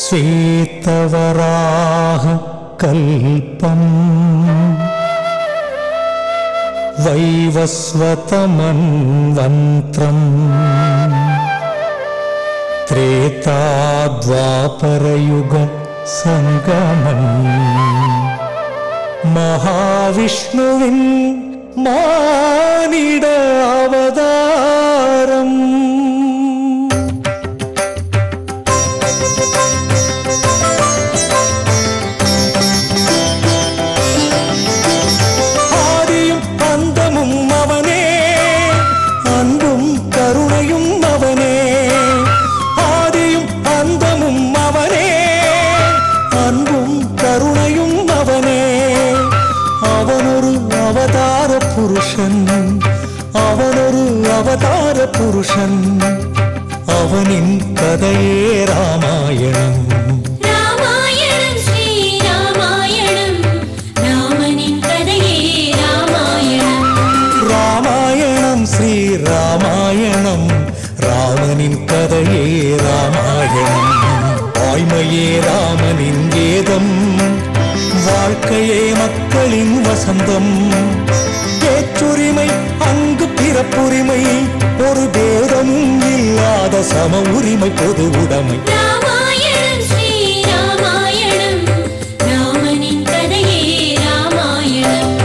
श्वेतवराह कल्पम् वैवस्वतमन्वन्त्रम् त्रेताद्वापरयुग सङ्गमम् महाविष्णुविन् मानिड अवतारम् ஆதியும் அந்தமும் அவனே அன்பும் கருணையும் அவனே ஆதியும் அந்தமும் அவனே அன்பும் கருணையும் அவனே அவனொரு அவதார புருஷன் அவனொரு அவதார புருஷன் அவனின் கதையே ராமாயணம் ராமாயணம் ஸ்ரீராமாயணம் ராமனின் கதையே ராமாயணம் ராமாயணம் ஸ்ரீ ராமாயணம் ராமனின் கதையே ராமாயணம் வாய்மையே ராமனின் வேதம் வாழ்க்கையே மக்களின் வசந்தம் பேச்சுரிமை அங்கு பிறப்புரிமை ஒரு பேதமும் இல்லாத சம உரிமை பொது உடைமை ராமாயணம் ஸ்ரீராமாயணம் ராமனின் கதையே ராமாயணம்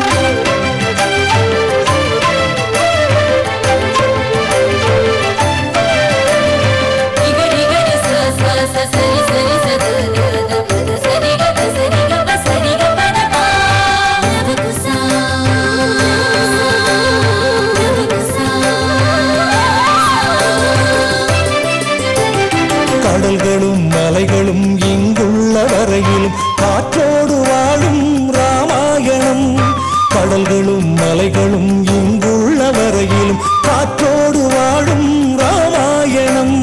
இகரி கரி ச ச ச சரி சரி ச த த த ப த சரி க த சரி க ப சரி க ப த ப நவகுசா நவகுசா கடல்களும் மலைகளும் இங்குள்ள வரையிலும் காற்றோடு வாழும் ராமாயணம் கடல்களும் மலைகளும் இங்குள்ள வரையிலும் காற்றோடு வாழும் ராமாயணம்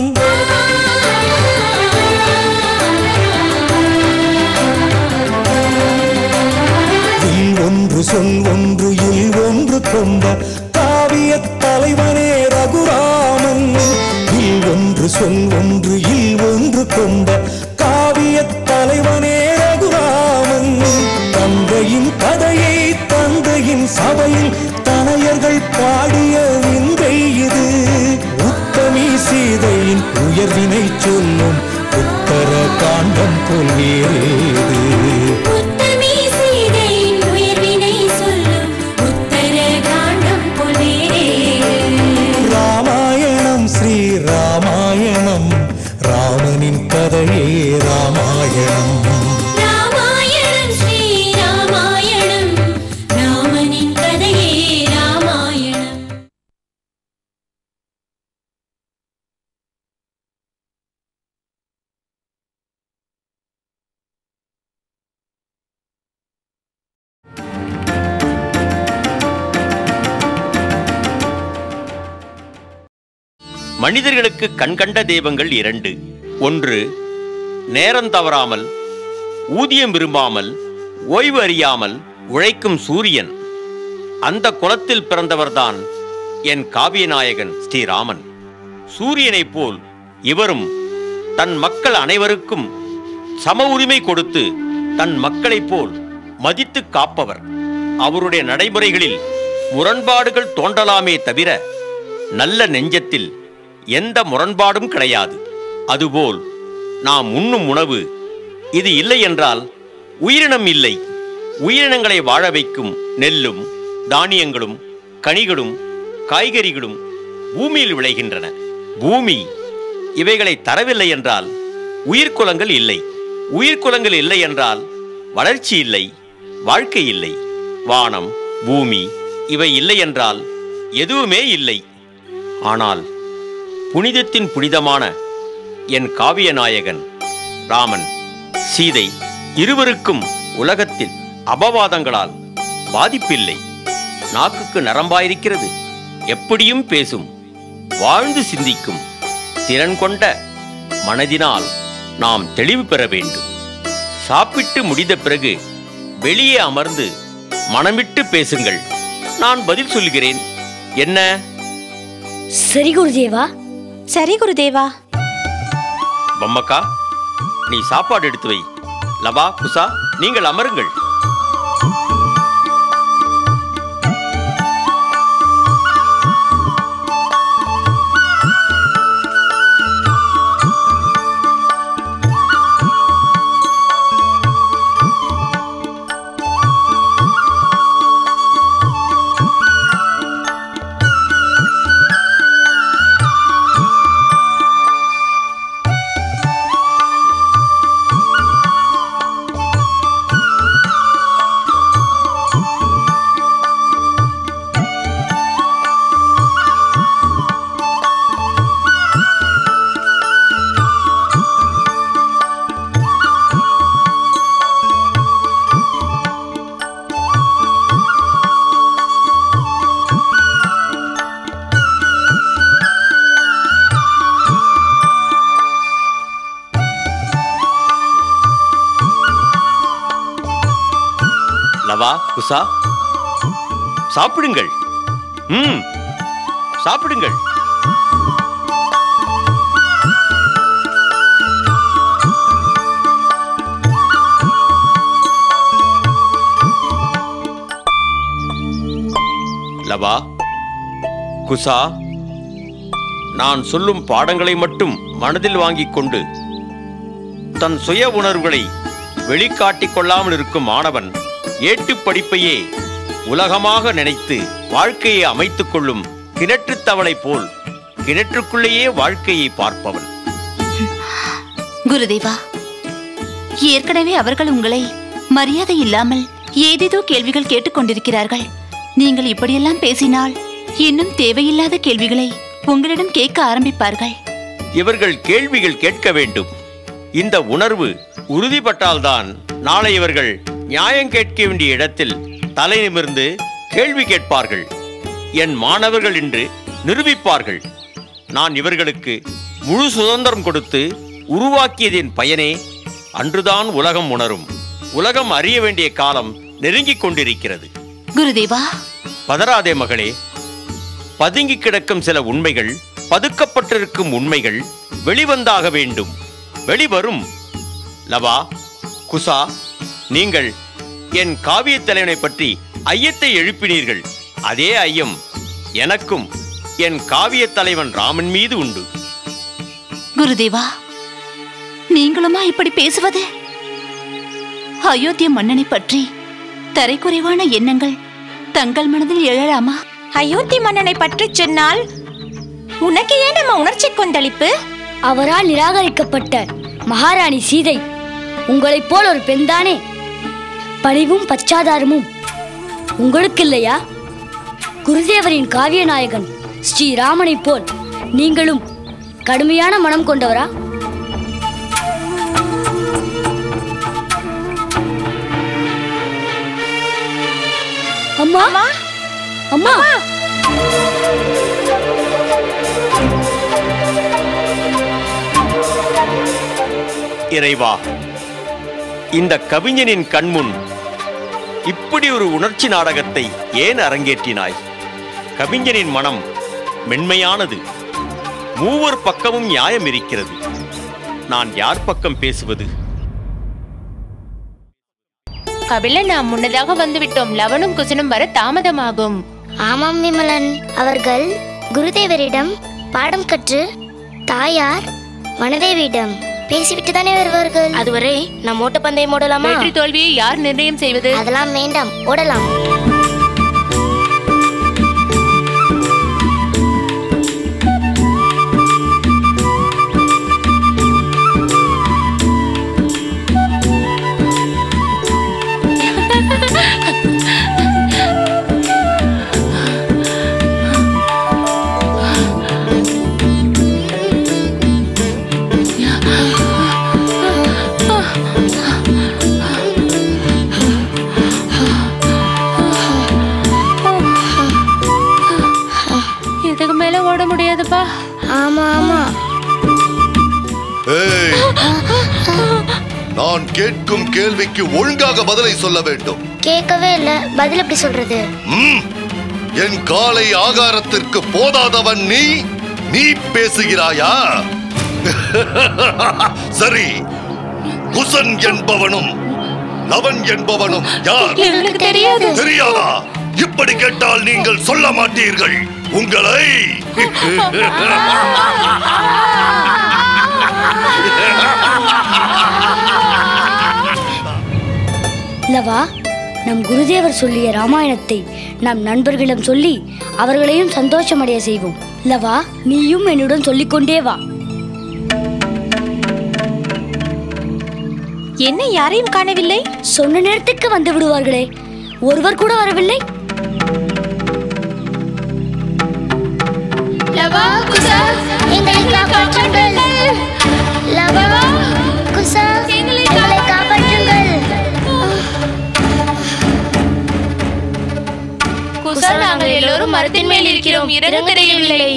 இல் ஒன்று சொல் ஒன்று இல் ஒன்று கொண்ட காவிய தலைவனே ரகுராமன் இல் ஒன்று சொல் ஒன்று இல் ஒன்று கொண்ட காவிய தலைவனே ரகுராமன் தந்தையின் கதையை தந்தையின் சபையில் தனையர்கள் பாடிய விந்தை இது உத்தமி சீதையின் உயர்வினை சொல்லும் உத்தர காண்டம் போல் வேறேது உத்தமி சீதையின் உயர்வினை சொல்லும் உத்தர காண்டம் பொலேரே ராமாயணம் ஸ்ரீ ராமாயணம் ராமனின் கதையே ராமாயணம் ராமாயணம் ஸ்ரீராமாயணம் ராமனின் கதையே ராமாயணம் மனிதர்களுக்கு கண்கண்ட தெய்வங்கள் இரண்டு ஒன்று நேரம் தவறாமல் ஊதியம் விரும்பாமல் ஓய்வு அறியாமல் உழைக்கும் சூரியன் அந்த குலத்தில் பிறந்தவர்தான் என் காவியநாயகன் ஸ்ரீராமன் சூரியனைப் போல் இவரும் தன் மக்கள் அனைவருக்கும் சம உரிமை கொடுத்து தன் மக்களைப் போல் மதித்து காப்பவர் அவருடைய நடைமுறைகளில் முரண்பாடுகள் தோன்றலாமே தவிர நல்ல நெஞ்சத்தில் எந்த முரண்பாடும் கிடையாது அதுபோல் நாம் உண்ணும் உணவு இது இல்லை என்றால் உயிரினம் இல்லை உயிரினங்களை வாழ வைக்கும் நெல்லும் தானியங்களும் கனிகளும் காய்கறிகளும் பூமியில் விளைகின்றன பூமி இவைகளை தரவில்லை என்றால் உயிர்க்குலங்கள் இல்லை உயிர்க்குலங்கள் இல்லை என்றால் வளர்ச்சி இல்லை வாழ்க்கை இல்லை வானம் பூமி இவை இல்லை என்றால் எதுவுமே இல்லை ஆனால் புனிதத்தின் புனிதமான என் காவிய நாயகன் ராமன் சீதை இருவருக்கும் உலகத்தில் அபவாதங்களால் பாதிப்பில்லை நாக்குக்கு நரம்பாயிருக்கிறது எப்படியும் பேசும் வாழ்ந்து சிந்திக்கும் திறன் கொண்ட மனதினால் நாம் தெளிவு பெற வேண்டும் சாப்பிட்டு முடிந்த பிறகு வெளியே அமர்ந்து மனமிட்டு பேசுங்கள் நான் பதில் சொல்கிறேன் என்ன சரி குருதேவா சரி குருதேவா பொம்மக்கா நீ சாப்பாடு எடுத்து வை லபா குசா நீங்கள் அமருங்கள் லவா குசா சாப்பிடுங்கள் ம் சாப்பிடுங்கள் லவா குசா நான் சொல்லும் பாடங்களை மட்டும் மனதில் வாங்கிக் கொண்டு தன் சுய உணர்வுகளை வெளிக்காட்டிக் கொள்ளாமல் இருக்கும் மாணவன் ஏட்டுப் படிப்பையே உலகமாக நினைத்து வாழ்க்கையை அமைத்துக் கொள்ளும் கிணற்றுத் தவளை போல் கிணற்றுக்குள்ளேயே வாழ்க்கையை பார்ப்பவன் குருதேவா ஏற்கனவே அவர்கள் உங்களை மரியாதை இல்லாமல் ஏதேதோ கேள்விகள் கேட்டுக்கொண்டிருக்கிறார்கள் நீங்கள் இப்படியெல்லாம் பேசினால் இன்னும் தேவையில்லாத கேள்விகளை உங்களிடம் கேட்க ஆரம்பிப்பார்கள் இவர்கள் கேள்விகள் கேட்க வேண்டும் இந்த உணர்வு உறுதிப்பட்டால்தான் நாளை இவர்கள் நியாயம் கேட்க வேண்டிய இடத்தில் தலை நிமிர்ந்து கேள்வி கேட்பார்கள் என் மாணவர்கள் என்று நிரூபிப்பார்கள் நான் இவர்களுக்கு முழு சுதந்திரம் கொடுத்து உருவாக்கியதின் பயனே அன்றுதான் உலகம் உணரும் உலகம் அறிய வேண்டிய காலம் நெருங்கிக் கொண்டிருக்கிறது குருதேவா பதறாதே மகளே பதுங்கி கிடக்கும் சில உண்மைகள் பதுக்கப்பட்டிருக்கும் உண்மைகள் வெளிவந்தாக வேண்டும் வெளிவரும் லவா குசா நீங்கள் என் காவியத் தலைவனை பற்றி ஐயத்தை எழுப்பினீர்கள் அதே ஐயம் எனக்கும் என் காவியத் தலைவன் ராமன் மீது உண்டு குருதேவா நீங்களுமா இப்படி பேசுவது அயோத்திய மன்னனை பற்றி தரைக்குறைவான எண்ணங்கள் தங்கள் மனதில் எழலாமா அயோத்தி மன்னனை பற்றி சொன்னால் உனக்கு ஏன் நம்ம உணர்ச்சி கொந்தளிப்பு அவரால் நிராகரிக்கப்பட்ட மகாராணி சீதை உங்களைப் போல் ஒரு பெண்தானே பணிவும் பச்சாதாரமும் உங்களுக்கு இல்லையா குருதேவரின் காவிய நாயகன் ஸ்ரீ ராமனைப் போல் நீங்களும் கடுமையான மனம் கொண்டவரா அம்மா அம்மா இறைவா இந்த கவிஞனின் கண்முன் இப்படி ஒரு உணர்ச்சி நாடகத்தை ஏன் அரங்கேற்றினாய் கவிஞனின் மனம் மென்மையானது மூவர் பக்கமும் நியாயம் இருக்கிறது நான் யார் பக்கம் பேசுவது கபிலன் நாம் முன்னதாக வந்துவிட்டோம் லவனும் குசனும் வர தாமதமாகும் ஆமாம் விமலன் அவர்கள் குருதேவரிடம் பாடம் கற்று தாயார் வனதேவியிடம் பேசிவிட்டு தானே வருவார்கள் அதுவரை நாம் ஓட்டப்பந்தயம் ஓடலாமா வெற்றி தோல்வியை யார் நிர்ணயம் செய்வது அதெல்லாம் வேண்டாம் ஓடலாம் இதுக்கு மேல ஓட முடியாதுப்பா ஆமா ஆமா ஏய் நான் கேட்கும் கேள்விக்கு ஒழுங்காக பதிலை சொல்ல வேண்டும் கேட்கவே இல்ல பதில் எப்படி சொல்றது ம், என் காலை ஆகாரத்திற்கு போதாதவன் நீ நீ பேசுகிறாயா சரி குசன் என்பவனும் லவன் என்பவனும் யார் எங்களுக்கு தெரியாது தெரியாதா இப்படி கேட்டால் நீங்கள் சொல்ல மாட்டீர்கள் உங்களை இல்லவா நம் குருதேவர் சொல்லிய ராமாயணத்தை நம் நண்பர்களிடம் சொல்லி அவர்களையும் சந்தோஷமடைய செய்வோம் இல்லவா நீயும் என்னுடன் சொல்லிக்கொண்டே வா என்ன யாரையும் காணவில்லை சொன்ன நேரத்துக்கு வந்து விடுவார்களே ஒருவர் கூட வரவில்லை எங்களை காப்பாற்றுங்கள் லவா குசா எங்களை காப்பாற்றுங்கள் குசா நாங்கள் எல்லோரும் மரத்தின் மேல் இருக்கிறோம் இறங்க தெரியவில்லை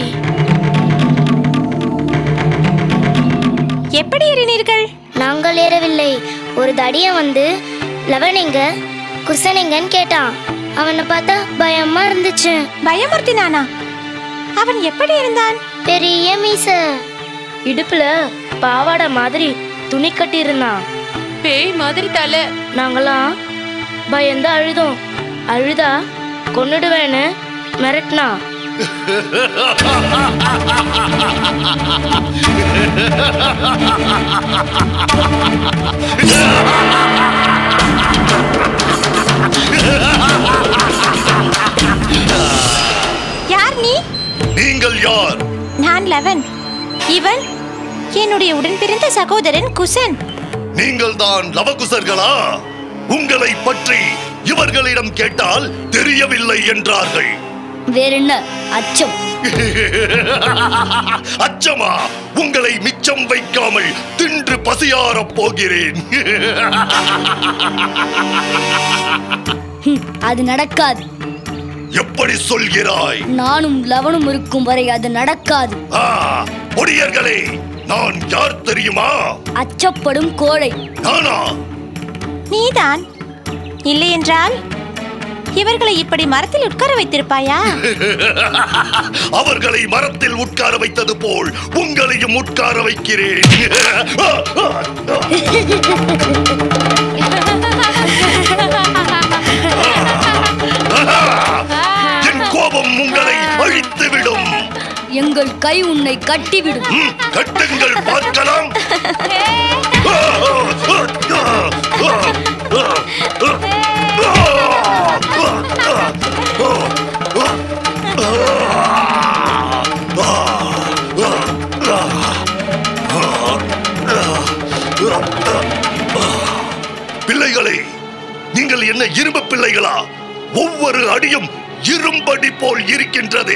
எப்படி ஏறினீர்கள் நாங்கள் ஏறவில்லை ஒரு தடிய வந்து லவன் எங்க குசன் எங்கன்னு கேட்டான் அவனை பார்த்தா பயமா இருந்துச்சு பயமுறுத்தினானா அவன் எப்படி இருந்தான் பெரிய மீச இடுப்புல பாவாடை மாதிரி துணி கட்டி இருந்தான் பேய் மாதிரி தலை நாங்களாம் பயந்து அழுதோம் அழுதா கொன்னுடுவேன்னு மிரட்டினா யார் நீ நீங்கள் யார் நான் லவன் இவன் என்னுடைய உடன் பிறந்த சகோதரன் குசன் நீங்கள் தான் லவகுசர்களா உங்களை பற்றி இவர்களிடம் கேட்டால் தெரியவில்லை என்றார்கள் வேறென்ன அச்சம் அச்சமா உங்களை மிச்சம் வைக்காமல் தின்று பசியாரப் போகிறேன் ஹம், அது நடக்காது எப்படி சொல்கிறாய் நானும் லவனும் இருக்கும் வரை அது நடக்காது ஆ, பொடியர்களே நான் யார் தெரியுமா அச்சப்படும் கோழை நானா நீதான் இல்லை என்றால் இவர்களை இப்படி மரத்தில் உட்கார வைத்திருப்பாயா அவர்களை மரத்தில் உட்கார வைத்தது போல் உங்களையும் உட்கார வைக்கிறேன் ஆ, ஆ, ஆ. என் கோபம் உங்களை அழித்துவிடும் எங்கள் கை உன்னை கட்டிவிடும் ம், கட்டுங்கள் பார்க்கலாம் ஆ, ஆ, ஆ, ஆ, ஆ, ஆ, பிள்ளைகளே நீங்கள் என்ன இரும்பு பிள்ளைகளா ஒவ்வொரு அடியும் இரும்படி போல் இருக்கின்றதே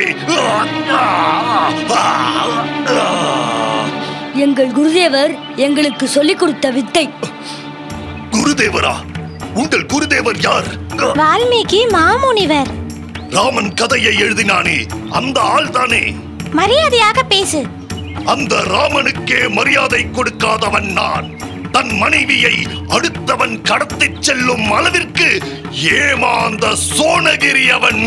எங்கள் குருதேவர் எங்களுக்கு சொல்லிக் கொடுத்த வித்தை குருதேவரா உங்கள் குருதேவர் யார் வால்மீகி மாமுனிவர் ராமன் கதையை எழுதினானே அந்த ஆள் தானே மரியாதையாக பேசு அந்த ராமனுக்கே மரியாதை கொடுக்காதவன் நான் தன் மனைவியை அடுத்தவன் கடத்திச் செல்லும் அளவிற்கு ஏமாந்த சோனகிரி அவன்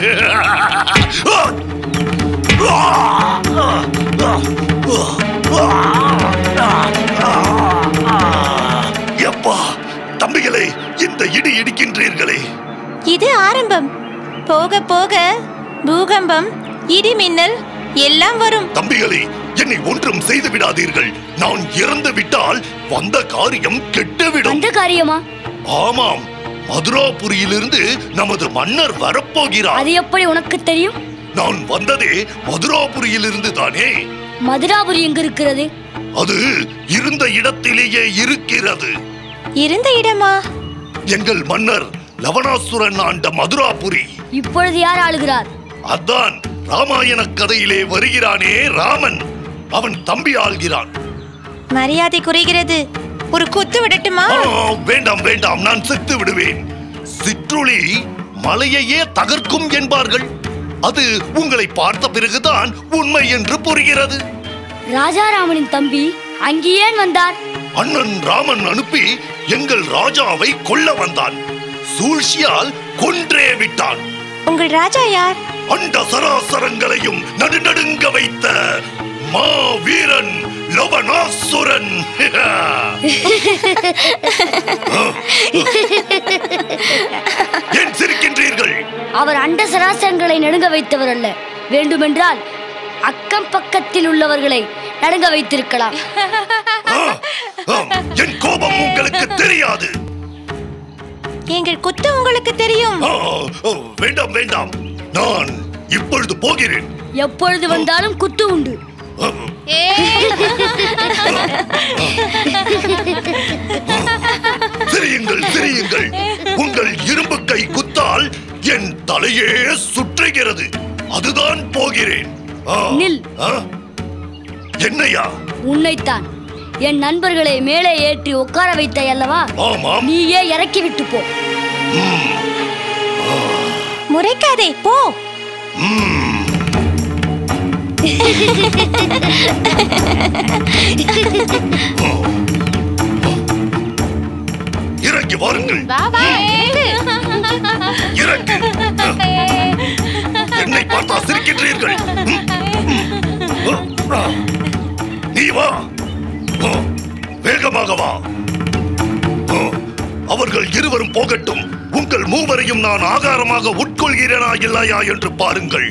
எப்பா தம்பிகளே இந்த இடி இடிக்கின்றீர்களே இது ஆரம்பம் போக போக பூகம்பம் இடி மின்னல் எல்லாம் வரும் தம்பிகளே என்னை ஒன்றும் செய்து விடாதீர்கள் நான் இறந்து விட்டால் வந்த காரியம் கெட்டுவிடும் அந்த காரியமா ஆமாம் மதுராபுரியிலிருந்து நமது மன்னர் வரப்போகிறார் அது எப்படி உனக்கு தெரியும் நான் வந்ததே மதுராபுரியிலிருந்து தானே மதுராபுரி எங்க இருக்கிறது அது இருந்த இடத்திலேயே இருக்கிறது இருந்த இடமா எங்கள் மன்னர் லவணாசுரன் ஆண்ட மதுராபுரி இப்பொழுது யார் ஆளுகிறார் அதான் ராமாயண கதையிலே வருகிறானே ராமன் அவன் தம்பி ஆள்கிறான் மரியாதை குறைகிறது ஒரு குத்து விடட்டுமா ஆ, வேண்டாம் வேண்டாம் நான் செத்து விடுவேன் சிற்றுளி மலையையே தகர்க்கும் என்பார்கள் அது உங்களை பார்த்த பிறகுதான் உண்மை என்று புரிகிறது ராஜாராமனின் தம்பி அங்கே ஏன் வந்தார் அண்ணன் ராமன் அனுப்பி எங்கள் ராஜாவை கொல்ல வந்தான் சூழ்ச்சியால் கொன்றே விட்டான் உங்கள் ராஜா யார் அண்ட சராசரங்களையும் நடுநடுங்க வைத்த மா வீரன் லவணாசுரன் ஏன் சிரிக்கின்றீர்கள் அவர் அண்ட சராசரங்களை நடுங்க வைத்தவர் அல்ல வேண்டுமென்றால் அக்கம் பக்கத்தில் உள்ளவர்களை நடுங்க வைத்திருக்கலாம் ஆ, ஆம், என் கோபம் உங்களுக்கு தெரியாது எங்கள் குத்து உங்களுக்கு தெரியும் ஆ, ஓ, வேண்டாம் வேண்டாம் நான் இப்பொழுது போகிறேன் எப்பொழுது வந்தாலும் குத்து உண்டு சிரியுங்கள் சிரியுங்கள் உங்கள் இரும்பு கை குத்தால் என் தலையே சுற்றுகிறது அதுதான் போகிறேன் ஆ, நில். ஆ? என்னையா உன்னைத்தான் என் நண்பர்களை மேலே ஏற்றி உட்கார வைத்தாய் அல்லவா ஆமாம் நீயே இறக்கி விட்டு போ முறைக்காதே போ இறங்கி வாருங்கள் இறங்கு என்னை பார்த்தா சிரிக்கின்றீர்கள் ம், ம். ஆ, நீ வா ஆ, வேகமாக வா ஆ, அவர்கள் இருவரும் போகட்டும் உங்கள் மூவரையும் நான் ஆகாரமாக உட்கொள்கிறேனா இல்லையா என்று பாருங்கள்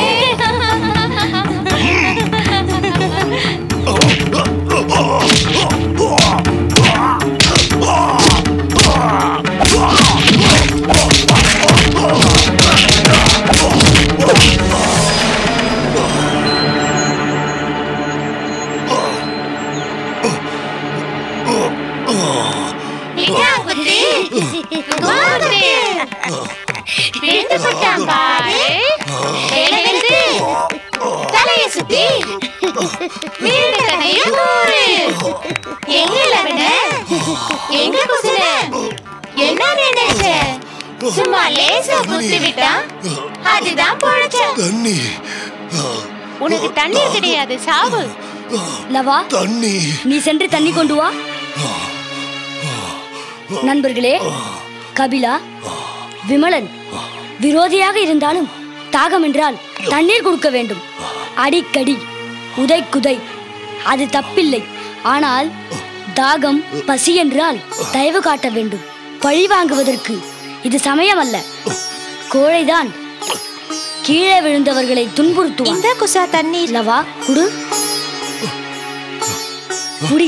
தலையை சுத்தி வீடு கதையும் கூறு எங்க லவன எங்க குசுன என்ன நினைச்ச சும்மா லேசா குத்தி விட்டான் அதுதான் பொழைச்ச தண்ணி உனக்கு தண்ணீர் கிடையாது சாவு லவா தண்ணி நீ சென்று தண்ணி கொண்டு வா நண்பர்களே கபிலா விமலன் விரோதியாக இருந்தாலும் தாகம் என்றால் தண்ணீர் கொடுக்க வேண்டும் அடிக்கடி உதை குதை அது தப்பில்லை ஆனால் தாகம் பசி என்றால் தயவு காட்ட வேண்டும் பழி வாங்குவதற்கு இது சமயம் அல்ல கோழைதான் கீழே விழுந்தவர்களை துன்புறுத்துவான் இந்த குசா தண்ணீர் லவா குடு குடி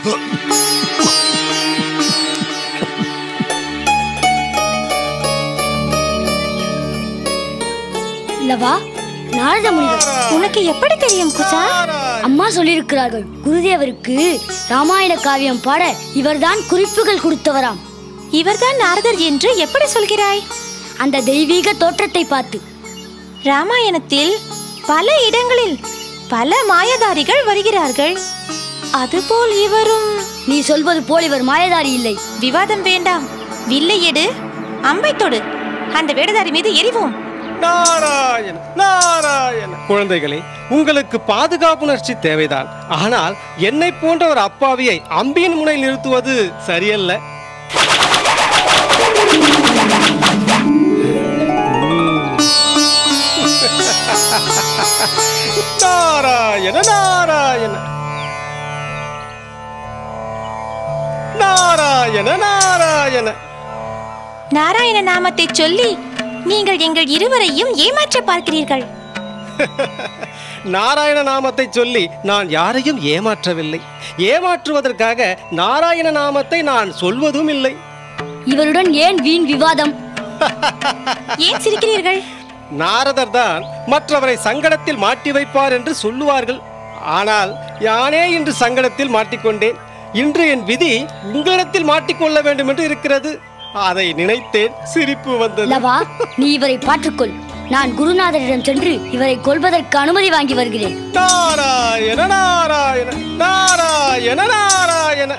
லவா நாரத முனிவர் உனக்கு எப்படி தெரியும் குசா அம்மா சொல்லியிருக்கிறார்கள் குருதேவருக்கு ராமாயண காவியம் பாட இவர்தான் குறிப்புகள் கொடுத்தவராம் இவர்தான் நாரதர் என்று எப்படி சொல்கிறாய் அந்த தெய்வீக தோற்றத்தை பார்த்து ராமாயணத்தில் பல இடங்களில் பல மாயதாரிகள் வருகிறார்கள் அதுபோல் இவரும் நீ சொல்வது போல் இவர் மாயதாரி இல்லை விவாதம் வேண்டாம் வில்லை எடு அம்பை தொடு அந்த வேடதாரி மீது எரிவோம் நாராயண நாராயண குழந்தைகளே உங்களுக்கு பாதுகாப்புணர்ச்சி தேவைதான் ஆனால் என்னை போன்ற ஒரு அப்பாவியை அம்பியின் முனையில் நிறுத்துவது சரியல்ல நாராயண நாராயண நாராயண நாராயண நாராயண நாமத்தை சொல்லி நீங்கள் எங்கள் இருவரையும் ஏமாற்ற பார்க்கிறீர்கள் நாராயண நாமத்தை சொல்லி நான் யாரையும் ஏமாற்றவில்லை ஏமாற்றுவதற்காக நாராயண நாமத்தை நான் சொல்வதும் இல்லை இவருடன் ஏன் வீண் விவாதம் ஏன் சிரிக்கிறீர்கள் நாரதர் தான் மற்றவரை சங்கடத்தில் மாட்டி வைப்பார் என்று சொல்லுவார்கள் ஆனால் யானே இன்று சங்கடத்தில் மாட்டிக்கொண்டேன் இன்று என் விதி உங்களிடத்தில் மாட்டிக்கொள்ள வேண்டும் என்று இருக்கிறது அதை நினைத்தேன் சிரிப்பு வந்தது லவா நீ இவரை பார்த்துக்கொள் நான் குருநாதரிடம் சென்று இவரை கொல்வதற்கு அனுமதி வாங்கி வருகிறேன் நாராயண நாராயண நாராயண நாராயண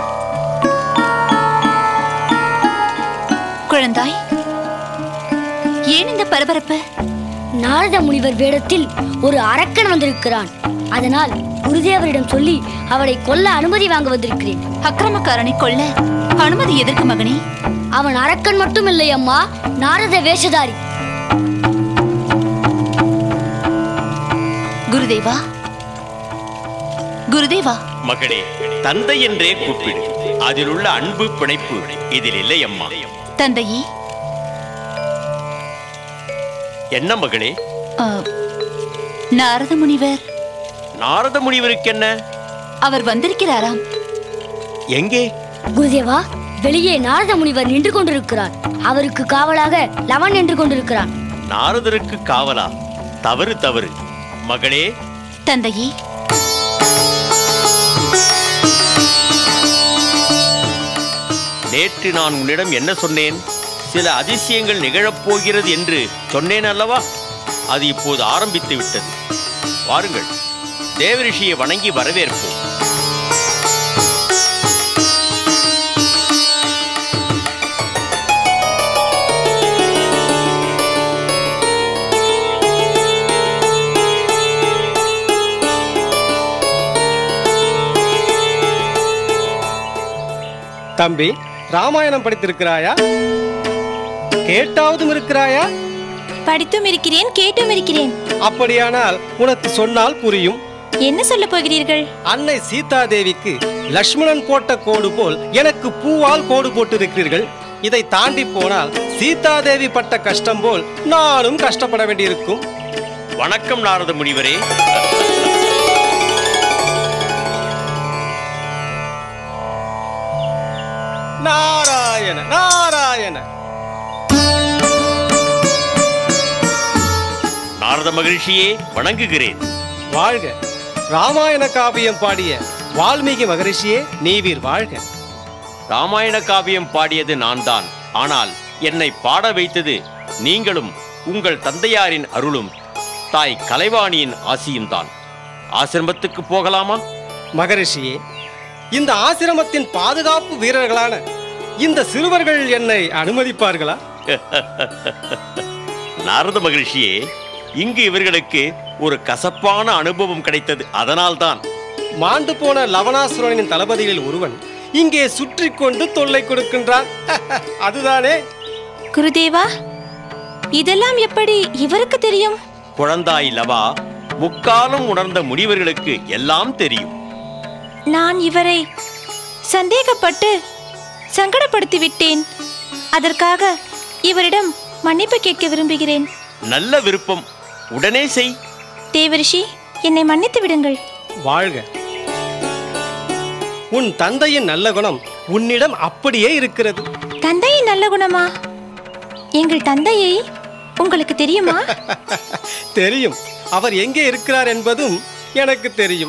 குழந்தாய் ஏன் இந்த பரபரப்பு நாரத முனிவர் வேடத்தில் ஒரு அரக்கன் வந்திருக்கிறான் அதனால் குருதேவரிடம் சொல்லி அவரை கொல்ல அனுமதி வாங்க வந்திருக்கிறேன் அக்கிரமக்காரனை கொல்ல அனுமதி எதற்கு மகனே அவன் அரக்கன் மட்டும் இல்லை அம்மா நாரத வேஷதாரி குருதேவா குருதேவா மகளே தந்தை என்றே கூப்பிடு அதில் உள்ள அன்பு பிணைப்பு இதில் இல்லை அம்மா தந்தையே என்ன மகளே ஆ, நாரத முனிவர் நாரத முனிவருக்கு என்ன அவர் வந்திருக்கிறாராம் எங்கே குருதேவா வெளியே நாரத முனிவர் நின்று கொண்டிருக்கிறார் அவருக்கு காவலாக லவன் நின்று கொண்டிருக்கிறான் நாரதருக்கு காவலா தவறு தவறு மகளே தந்தையே நேற்று நான் உன்னிடம் என்ன சொன்னேன் சில அதிசயங்கள் நிகழப் போகிறது என்று சொன்னேன் அல்லவா அது இப்போது ஆரம்பித்து விட்டது வாருங்கள் தேவரிஷியை வணங்கி வரவேற்போம் தம்பி ராமாயணம் படித்திருக்கிறாயா கேட்டாவதும் இருக்கிறாயா படித்தும் இருக்கிறேன் கேட்டும் இருக்கிறேன் அப்படியானால் உனக்கு சொன்னால் புரியும் என்ன சொல்ல போகிறீர்கள் அன்னை சீதா தேவிக்கு லக்ஷ்மணன் போட்ட கோடு போல் எனக்கு பூவால் கோடு போட்டிருக்கிறீர்கள் இதை தாண்டி போனால் சீதா தேவி பட்ட கஷ்டம் போல் நானும் கஷ்டப்பட வேண்டியிருக்கும் வணக்கம் நாரத முனிவரே நாராயண நாராயண நாரத மகிழ்ச்சியே வணங்குகிறேன் வாழ்க ராமாயண காவியம் பாடிய வால்மீகி மகரிஷியே நீவீர் வாழ்க ராமாயண காவியம் பாடியது நான் தான் ஆனால் என்னை பாட வைத்தது நீங்களும் உங்கள் தந்தையாரின் அருளும் தாய் கலைவாணியின் ஆசியும் தான் ஆசிரமத்துக்கு போகலாமா மகரிஷியே இந்த ஆசிரமத்தின் பாதுகாப்பு வீரர்களான இந்த சிறுவர்கள் என்னை அனுமதிப்பார்களா நாரத மகிழ்ச்சியே இங்கு இவர்களுக்கு ஒரு கசப்பான அனுபவம் கிடைத்தது அதனால்தான் மாண்டு போன லவணாசுரனின் தளபதிகளில் ஒருவன் இங்கே சுற்றி கொண்டு தொல்லை கொடுக்கின்றான் அதுதானே குருதேவா இதெல்லாம் எப்படி இவருக்கு தெரியும் குழந்தாய் லவா முக்காலம் உணர்ந்த முனிவர்களுக்கு எல்லாம் தெரியும் நான் இவரை சந்தேகப்பட்டு சங்கடப்படுத்தி விட்டேன் அதற்காக இவரிடம் மன்னிப்பு கேட்க விரும்புகிறேன் நல்ல விருப்பம் உடனே செய் தேவரிஷி என்னை மன்னித்து விடுங்கள் வாழ்க உன் தந்தையின் நல்ல குணம் உன்னிடம் அப்படியே இருக்கிறது தந்தையின் நல்ல குணமா எங்கள் தந்தையை உங்களுக்கு தெரியுமா தெரியும் அவர் எங்கே இருக்கிறார் என்பதும் எனக்கு தெரியும்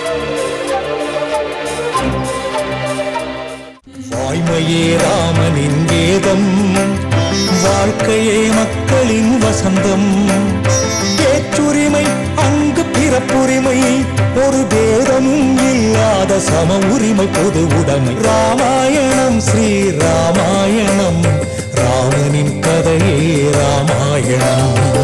வாய்மையே ராமனின் வேதம் வாழ்க்கையே மக்களின் வசந்தம் பேச்சுரிமை அங்கு பிறப்புரிமை ஒரு பேதமும் இல்லாத சம உரிமை பொது உடைமை ராமாயணம் ஸ்ரீ ராமாயணம் ராமனின் கதையே ராமாயணம்